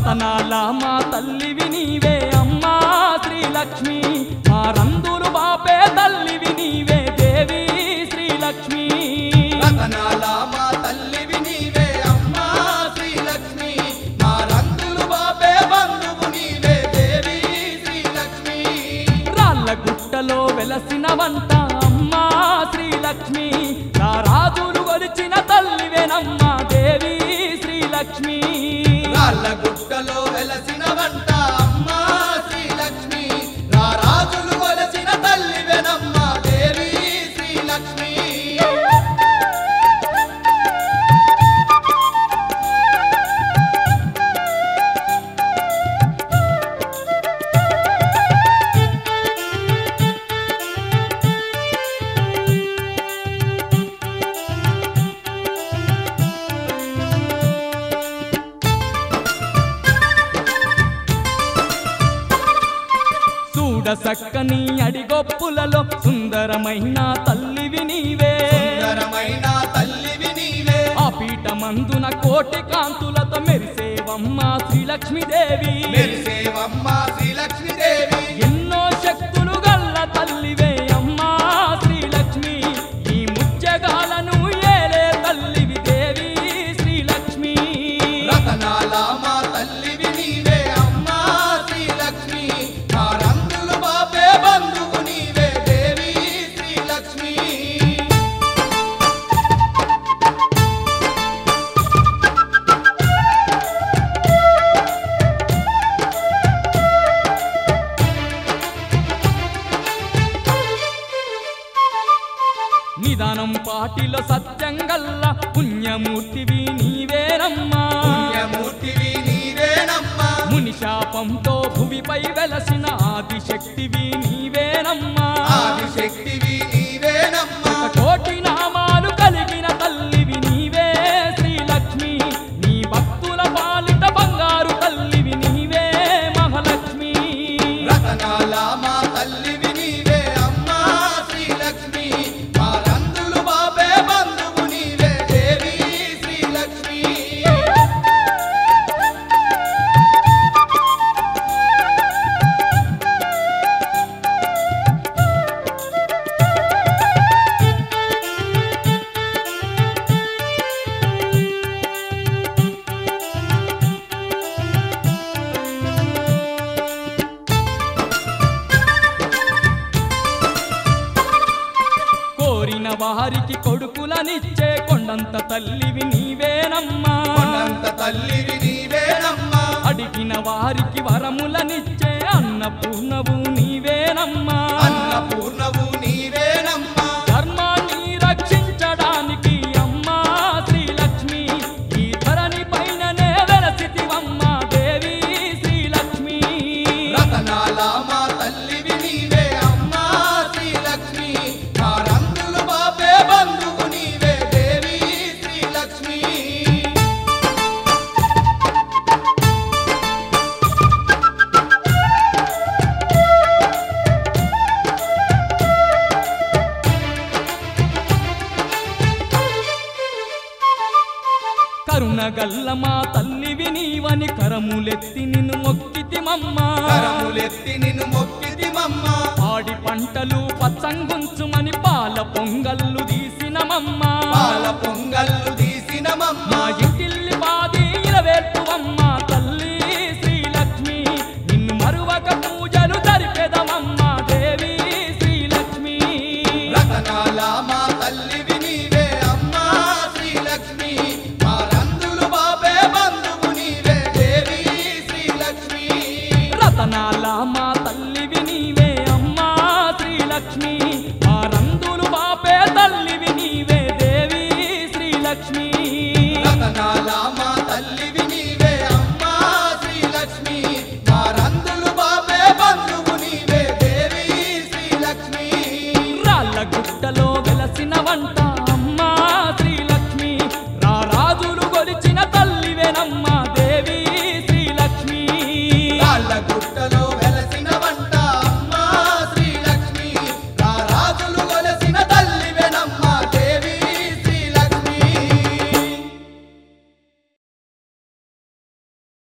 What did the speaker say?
రతనాల మా తల్లివి నీవే అమ్మా శ్రీలక్ష్మి మా రందులు బాపే తల్లివి నీవే దేవి శ్రీలక్ష్మి రతనాల మా తల్లివి నీవే అమ్మా శ్రీలక్ష్మి మా రంగులు బాపే బంధువు నీవే దేవి శ్రీలక్ష్మి రాళ్ళ గుట్టలో వెలసిన వంట అమ్మా శ్రీలక్ష్మి నా రాజులు గొలిచిన తల్లివేనమ్మా దేవి శ్రీలక్ష్మి రాళ్ళ గుట్టలో వెలసిన వంట అమ్మా శ్రీలక్ష్మి రా రాజులు కొలసిన తల్లివెనమ్మ దేవి శ్రీలక్ష్మి చూడ సక్కని అడిగొప్పులలో సుందరమైన తల్లివి నీవే సుందరమైన తల్లివి నీవే ఆ పీఠమందున కోటి కాంతులతో మెరిసేవమ్మా శ్రీలక్ష్మీదేవి మెరిసేవమ్మ శ్రీలక్ష్మి దేవి ఎన్నో శక్తులు గల్ల తల్లివే అమ్మా శ్రీలక్ష్మి ఈ ముత్యగాలను ఏలే తల్లివి దేవి శ్రీలక్ష్మి రతనాల మా తల్లివి నీవే అమ్మా శ్రీలక్ష్మి మా రంగులు బాపే బంధువు నీవే దేవి శ్రీలక్ష్మి నిదానం పాటిలో సత్యం గల్ల పుణ్యమూర్తివి నీవేనమ్మా పుణ్యమూర్తివి నీవేనమ్మా ముని శాపంతో భువిపై వెలసిన ఆదిశక్తివి నీవేనమ్మా ఆదిశక్తివి నీవేనమ్మా ఒక కోటి నామాలు కలిగిన తల్లివి నీవే శ్రీలక్ష్మి నీ భక్తుల పాలిట బంగారు తల్లివి నీవే మహాలక్ష్మి రతనాల మా తల్లివి నీవే అమ్మా శ్రీలక్ష్మి మా రంగులు బాపే బంధువు నీవే దేవి శ్రీలక్ష్మి కోరిన వారికి కొడుకులనిచ్చే కొండంత తల్లివి నీవేనమ్మా కొండంత తల్లివి నీవేనమ్మా అడిగిన వారికి వరములనిచ్చే అన్నపూర్ణవు నీవేనమ్మా అన్నపూర్ణవు నీవేనమ్మా ధర్మాన్ని రక్షించడానికి అమ్మా శ్రీలక్ష్మి ఈ ధరణి పైననే వెలసితివమ్మా దేవి శ్రీలక్ష్మి రతనాల మా తల్లివి నీవే అమ్మా శ్రీలక్ష్మి మా రంగులు బాపే బంధువు నీవే దేవి శ్రీలక్ష్మి కరుణగల్ల మా తల్లివి నీవని కరములెత్తి నిన్ను మొక్కితిమమ్మా కరములెత్తి నిన్ను మొక్కితిమమ్మా పాడి పంటలు పచ్చంగుంచుమని పాల పొంగల్లు తీసినమమ్మా పాల పొంగల్లు తీసినమమ్మా మా ఇంటిల్లి బాది ఇలవేల్పువమ్మ